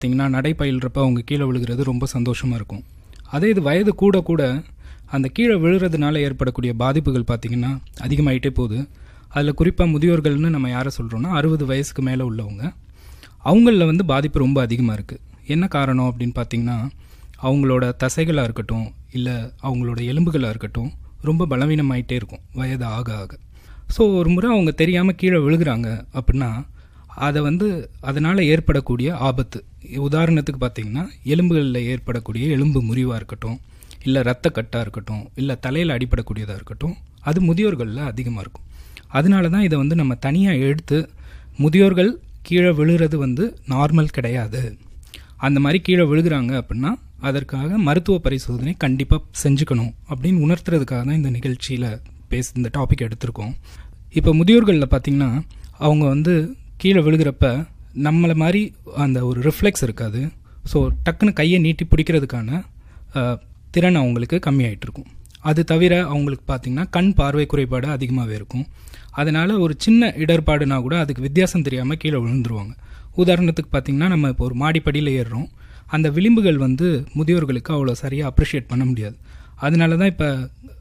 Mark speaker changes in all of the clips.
Speaker 1: பார்த்தீங்கன்னா நடை பயில்றப்ப அவங்க கீழே விழுகிறது ரொம்ப சந்தோஷமாக இருக்கும் அதே இது வயது கூட கூட அந்த கீழே விழுறதுனால ஏற்படக்கூடிய பாதிப்புகள் பார்த்திங்கன்னா அதிகமாயிட்டே போகுது அதில் குறிப்பாக முதியோர்கள்னு நம்ம யாரை சொல்கிறோன்னா அறுபது வயசுக்கு மேலே உள்ளவங்க அவங்களில் வந்து பாதிப்பு ரொம்ப அதிகமாக இருக்குது என்ன காரணம் அப்படின்னு பார்த்தீங்கன்னா அவங்களோட தசைகளாக இருக்கட்டும் இல்லை அவங்களோட எலும்புகளாக இருக்கட்டும் ரொம்ப பலவீனமாயிட்டே இருக்கும் வயது ஆக ஆக ஸோ ஒரு முறை அவங்க தெரியாமல் கீழே விழுகிறாங்க அப்படின்னா அதை வந்து அதனால் ஏற்படக்கூடிய ஆபத்து உதாரணத்துக்கு பார்த்தீங்கன்னா எலும்புகளில் ஏற்படக்கூடிய எலும்பு முறிவாக இருக்கட்டும் இல்லை ரத்த கட்டாக இருக்கட்டும் இல்லை தலையில் அடிப்படக்கூடியதாக இருக்கட்டும் அது முதியோர்களில் அதிகமாக இருக்கும் அதனால தான் இதை வந்து நம்ம தனியாக எடுத்து முதியோர்கள் கீழே விழுறது வந்து நார்மல் கிடையாது அந்த மாதிரி கீழே விழுகிறாங்க அப்படின்னா அதற்காக மருத்துவ பரிசோதனை கண்டிப்பாக செஞ்சுக்கணும் அப்படின்னு உணர்த்துறதுக்காக தான் இந்த நிகழ்ச்சியில் பேச இந்த டாபிக் எடுத்திருக்கோம் இப்போ முதியோர்களில் பார்த்தீங்கன்னா அவங்க வந்து கீழே விழுகிறப்ப நம்மளை மாதிரி அந்த ஒரு ரிஃப்ளெக்ஸ் இருக்காது ஸோ டக்குன்னு கையை நீட்டி பிடிக்கிறதுக்கான அஹ், திறன் அவங்களுக்கு கம்மியாயிட்டு இருக்கும் அது தவிர அவங்களுக்கு பார்த்தீங்கன்னா கண் பார்வை குறைபாடு அதிகமாகவே இருக்கும் அதனால் ஒரு சின்ன இடர்பாடுனா கூட அதுக்கு வித்தியாசம் தெரியாமல் கீழே விழுந்துருவாங்க உதாரணத்துக்கு பார்த்தீங்கன்னா நம்ம இப்போ ஒரு மாடிப்படியில் ஏறுறோம் அந்த விளிம்புகள் வந்து முதியோர்களுக்கு அவ்வளோ சரியாக அப்ரிஷியேட் பண்ண முடியாது அதனால தான் இப்போ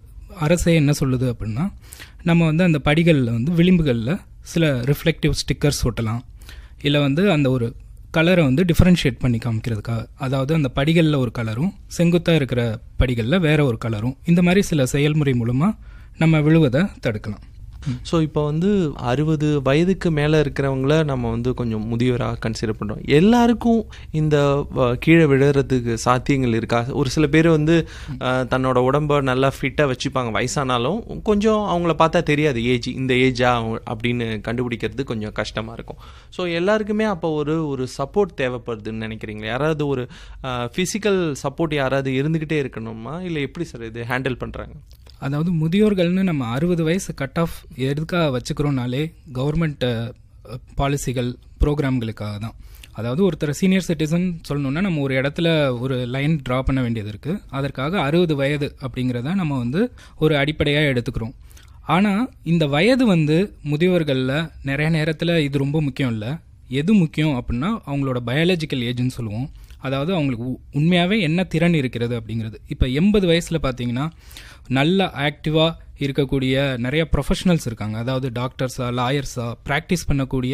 Speaker 1: அரசே என்ன சொல்லுது அப்படின்னா நம்ம வந்து அந்த படிகளில் வந்து விளிம்புகளில் சில ரிஃப்ளெக்டிவ் ஸ்டிக்கர்ஸ் ஒட்டலாம் இல்லை வந்து அந்த ஒரு கலரை வந்து டிஃப்ரென்ஷியேட் பண்ணி காமிக்கிறதுக்காக அதாவது அந்த படிகளில் ஒரு கலரும் செங்குத்தாக இருக்கிற படிகளில் வேற ஒரு கலரும் இந்த மாதிரி சில செயல்முறை மூலமாக நம்ம விழுவதை தடுக்கலாம்
Speaker 2: ஸோ இப்போ வந்து அறுபது வயதுக்கு மேலே இருக்கிறவங்கள நம்ம வந்து கொஞ்சம் முதியோராக கன்சிடர் பண்ணுறோம் எல்லாருக்கும் இந்த வ- கீழே விழுறதுக்கு சாத்தியங்கள் இருக்கா ஒரு சில பேர் வந்து அஹ், தன்னோட உடம்ப நல்லா ஃபிட்டாக வச்சுப்பாங்க வயசானாலும் கொஞ்சம் அவங்கள பார்த்தா தெரியாது ஏஜ் இந்த ஏஜா அப்படின்னு கண்டுபிடிக்கிறது கொஞ்சம் கஷ்டமாக இருக்கும் ஸோ எல்லாருக்குமே அப்போ ஒரு ஒரு சப்போர்ட் தேவைப்படுதுன்னு நினைக்கிறீங்களா யாராவது ஒரு ஃபிசிக்கல் சப்போர்ட் யாராவது இருந்துக்கிட்டே இருக்கணுமா இல்லை எப்படி சார் இது ஹேண்டில் பண்ணுறாங்க
Speaker 1: அதாவது முதியோர்கள்னு நம்ம அறுபது வயசு கட் ஆஃப் எதுக்காக வச்சுக்கிறோம்னாலே கவர்மெண்ட் பாலிசிகள் ப்ரோக்ராம்களுக்காக தான் அதாவது ஒருத்தர் சீனியர் சிட்டிசன் சொல்லணும்னா நம்ம ஒரு இடத்துல ஒரு லைன் ட்ரா பண்ண வேண்டியது இருக்குது அதற்காக அறுபது வயது அப்படிங்கிறத நம்ம வந்து ஒரு அடிப்படையாக எடுத்துக்கிறோம் ஆனால் இந்த வயது வந்து முதியோர்களில் நிறைய நேரத்தில் இது ரொம்ப முக்கியம் இல்லை எது முக்கியம் அப்படின்னா அவங்களோட பயாலஜிக்கல் ஏஜ்னு சொல்லுவோம் அதாவது அவங்களுக்கு உ- உண்மையாகவே என்ன திறன் இருக்கிறது அப்படிங்கிறது இப்போ எண்பது வயசில் பார்த்தீங்கன்னா நல்ல ஆக்டிவாக இருக்கக்கூடிய நிறைய ப்ரொஃபஷனல்ஸ் இருக்காங்க அதாவது டாக்டர்ஸா லாயர்ஸா ப்ராக்டிஸ் பண்ணக்கூடிய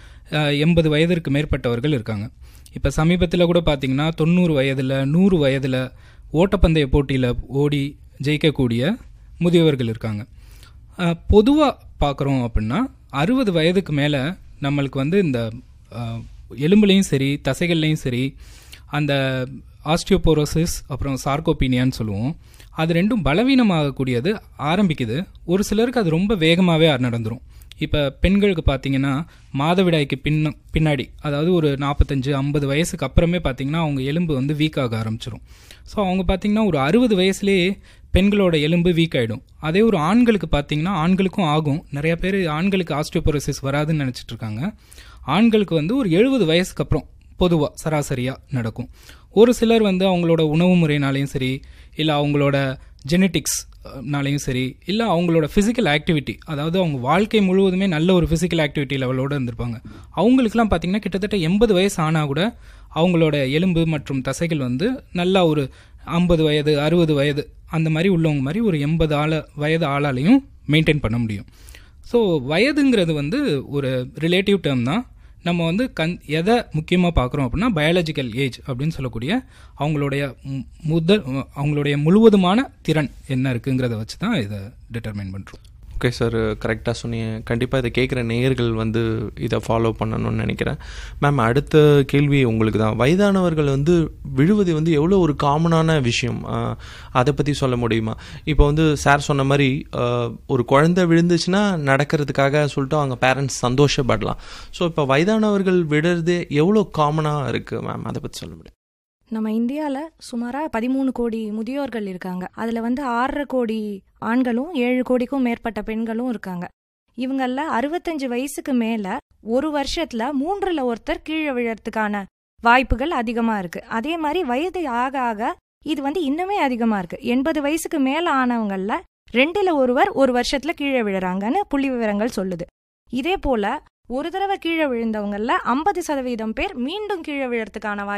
Speaker 1: எண்பது வயதிற்கு மேற்பட்டவர்கள் இருக்காங்க இப்போ சமீபத்தில் கூட பார்த்தீங்கன்னா தொண்ணூறு வயதில் நூறு வயதில் ஓட்டப்பந்தய போட்டியில் ஓடி ஜெயிக்கக்கூடிய முதியவர்கள் இருக்காங்க பொதுவாக பார்க்குறோம் அப்படின்னா அறுபது வயதுக்கு மேலே நம்மளுக்கு வந்து இந்த அஹ், எலும்புலையும் சரி தசைகள்லையும் சரி அந்த ஆஸ்டியோபோரோசிஸ் அப்புறம் சார்கோபீனியான்னு சொல்லுவோம் அது ரெண்டும் பலவீனமாகக்கூடியது ஆரம்பிக்குது ஒரு சிலருக்கு அது ரொம்ப வேகமாகவே நடந்துரும் இப்போ பெண்களுக்கு பார்த்தீங்கன்னா மாதவிடாய்க்கு பின்ன பின்னாடி அதாவது ஒரு நாற்பத்தஞ்சு ஐம்பது வயசுக்கு அப்புறமே பார்த்தீங்கன்னா அவங்க எலும்பு வந்து வீக் ஆக ஆரம்பிச்சிரும் ஸோ அவங்க பார்த்தீங்கன்னா ஒரு அறுபது வயசுலேயே பெண்களோட எலும்பு வீக் ஆகிடும் அதே ஒரு ஆண்களுக்கு பார்த்தீங்கன்னா ஆண்களுக்கும் ஆகும் நிறைய பேர் ஆண்களுக்கு ஆஸ்டியோபோரோசிஸ் வராதுன்னு நினச்சிட்டு இருக்காங்க ஆண்களுக்கு வந்து ஒரு எழுபது வயசுக்கு அப்புறம் பொதுவாக சராசரியாக நடக்கும் ஒரு சிலர் வந்து அவங்களோட உணவு முறைனாலையும் சரி இல்லை அவங்களோட ஜெனட்டிக்ஸ்னாலையும் சரி இல்லை அவங்களோட ஃபிசிக்கல் ஆக்டிவிட்டி அதாவது அவங்க வாழ்க்கை முழுவதுமே நல்ல ஒரு ஃபிசிக்கல் ஆக்டிவிட்டி லெவலோடு இருந்திருப்பாங்க அவங்களுக்குலாம் பார்த்தீங்கன்னா கிட்டத்தட்ட எண்பது வயசு ஆனால் கூட அவங்களோட எலும்பு மற்றும் தசைகள் வந்து நல்லா ஒரு ஐம்பது வயது அறுபது வயது அந்த மாதிரி உள்ளவங்க மாதிரி ஒரு எண்பது ஆள வயது ஆளாலையும் மெயின்டைன் பண்ண முடியும் ஸோ வயதுங்கிறது வந்து ஒரு ரிலேட்டிவ் டேர்ம் தான் நம்ம வந்து கண் எதை முக்கியமாக பார்க்குறோம் அப்படின்னா பயாலஜிக்கல் ஏஜ் அப்படின்னு சொல்லக்கூடிய அவங்களுடைய மு- முதல் அவங்களுடைய முழுவதுமான திறன் என்ன இருக்குங்கிறத வச்சு தான் இதை டிட்டர்மைன் பண்ணுறோம்
Speaker 2: ஓகே சார் கரெக்டாக சொன்னீங்க கண்டிப்பாக இதை கேட்குற நேயர்கள் வந்து இதை ஃபாலோ பண்ணணும்னு நினைக்கிறேன் மேம் அடுத்த கேள்வி உங்களுக்கு தான் வயதானவர்கள் வந்து விழுவது வந்து எவ்வளோ ஒரு காமனான விஷயம் ஆஹ், அதை பற்றி சொல்ல முடியுமா இப்போ வந்து சார் சொன்ன மாதிரி ஆஹ், ஒரு குழந்தை விழுந்துச்சுன்னா நடக்கிறதுக்காக சொல்லிட்டு அவங்க பேரண்ட்ஸ் சந்தோஷப்படலாம் ஸோ இப்போ வயதானவர்கள் விடுறது எவ்வளோ காமனாக இருக்குது மேம் அதை பற்றி சொல்ல முடியும்
Speaker 3: நம்ம இந்தியாவில் சுமாராக பதிமூணு கோடி முதியோர்கள் இருக்காங்க அதில் வந்து ஆறரை கோடி ஆண்களும் ஏழு கோடிக்கும் மேற்பட்ட பெண்களும் இருக்காங்க இவங்கள அறுபத்தஞ்சு வயசுக்கு மேலே ஒரு வருஷத்தில் மூன்றில் ஒருத்தர் கீழே விழறதுக்கான வாய்ப்புகள் அதிகமாக இருக்கு அதே மாதிரி வயது ஆக ஆக இது வந்து இன்னுமே அதிகமாக இருக்கு எண்பது வயசுக்கு மேலே ஆனவங்களில் ரெண்டில் ஒருவர் ஒரு வருஷத்தில் கீழே விழுறாங்கன்னு புள்ளி விவரங்கள் சொல்லுது இதே போல ஒரு தடவை கீழே விழுந்தவங்கல்ல ஐம்பது சதவீதம் பேர் மீண்டும் கீழே விழறதுக்கான வாய்ப்பு